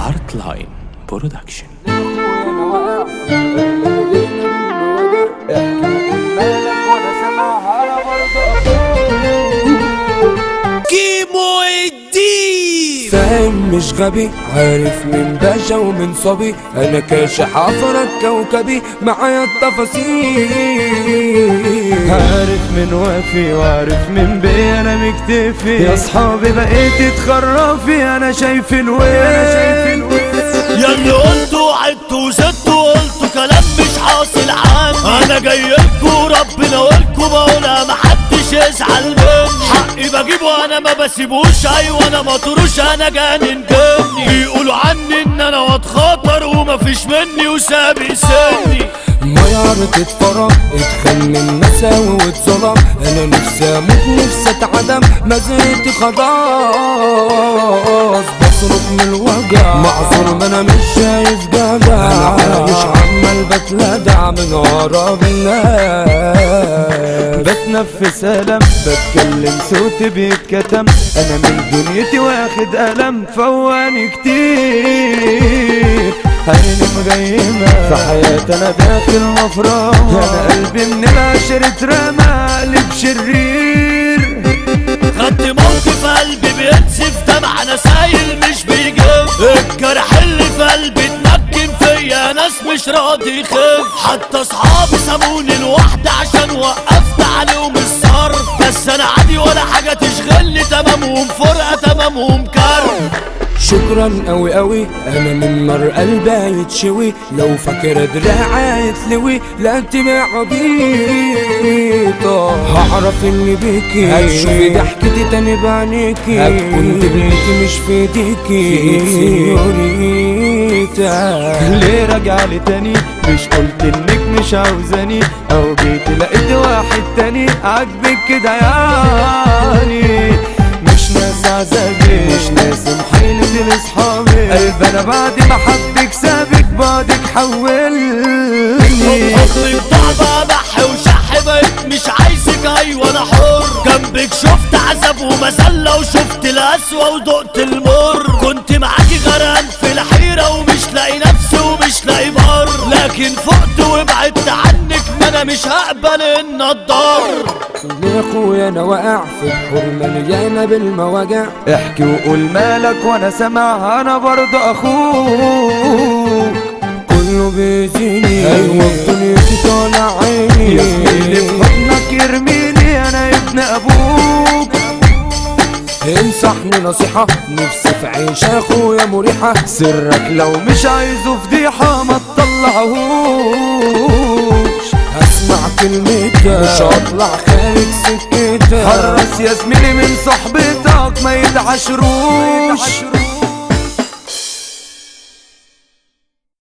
هارت لاين برودكشن كيمو الدين فاهم مش غبي عارف من باشا ومن صبي انا كاشح عفرك كوكبي معايا التفاصيل عارف من وافي وعارف من بي انا مكتفي يا اصحابي بقيت تخرفي انا شايف الويل يا اللي قلتوا عدتوا وزدتوا قلتوا كلام مش حاصل عندي انا جاي لكوا ربنا ولكوا بقولها محدش يزعل مني حقي بجيبه انا ما بسيبوش ايوه انا مطروش انا جانن جني بيقولوا عني ان انا واد خطر ومفيش مني وسابق سني ما يعرف اتفرج اتخمن مساوي واتظلم انا نفسي اموت نفسي اتعدم ما زهقت خلاص بصرخ من الوجع معذور ما انا مش شايف جدع انا عايش عمال بتلدع من ورا الناس بتنفس ألم بتكلم صوتي بيتكتم أنا من دنيتي واخد ألم فواني كتير عيني مغيمة في حياتي أنا داخل مفرمة أنا قلبي من العشرة اترمى قلب شرير خدت موقف قلبي بينسف دمع انا سايل مش بيجيب الجرح اللي في قلبي اتمكن فيا ناس مش راضي يخف حتى اصحابي سابوني لوحدي عشان وقفت عليهم الصرف بس انا عادي ولا حاجه تشغلني تمامهم فرقه تمامهم كرب شكرا قوي قوي انا من نار قلبي يتشوي لو فاكر دراعي يتلوي لا تبقى عبيطة هعرف اللي بيكي هتشوفي ضحكتي تاني بعينيكي هتكون دبلتي مش في ايديكي سيوريتا ليه راجع لي تاني مش قلت انك مش عاوزاني او جيت لقيت واحد تاني عاجبك كده يعني مش ناس عذابي مش ناس محيلتي لاصحابي قلب انا بعد ما حبك سابك بعدك حولني اخرج ضعبة بح وشح بقيت مش عايزك ايوه انا حر جنبك شفت عذاب ومسلة وشفت القسوة ودقت المر كنت معاكي غرقان في الحيرة ومش لاقي نفسي ومش لاقي بر لكن فقت وبعدت عنك ما انا مش هقبل ان اتضر يا اخويا انا واقع في بحور مليانة بالمواجع احكي وقول مالك وانا سامع انا برضه اخوك كله بيزيني ايوه في دنيتي طالع عيني يا زميلي في حضنك يرميني انا ابن ابوك انصحني نصيحة نفسي في عيش اخويا مريحة سرك لو مش عايزه فضيحة ما تطلعهوش هسمع كلمتك مش هطلع خارج سكتك حرص يا زميلي من صحبتك ما يتعشروش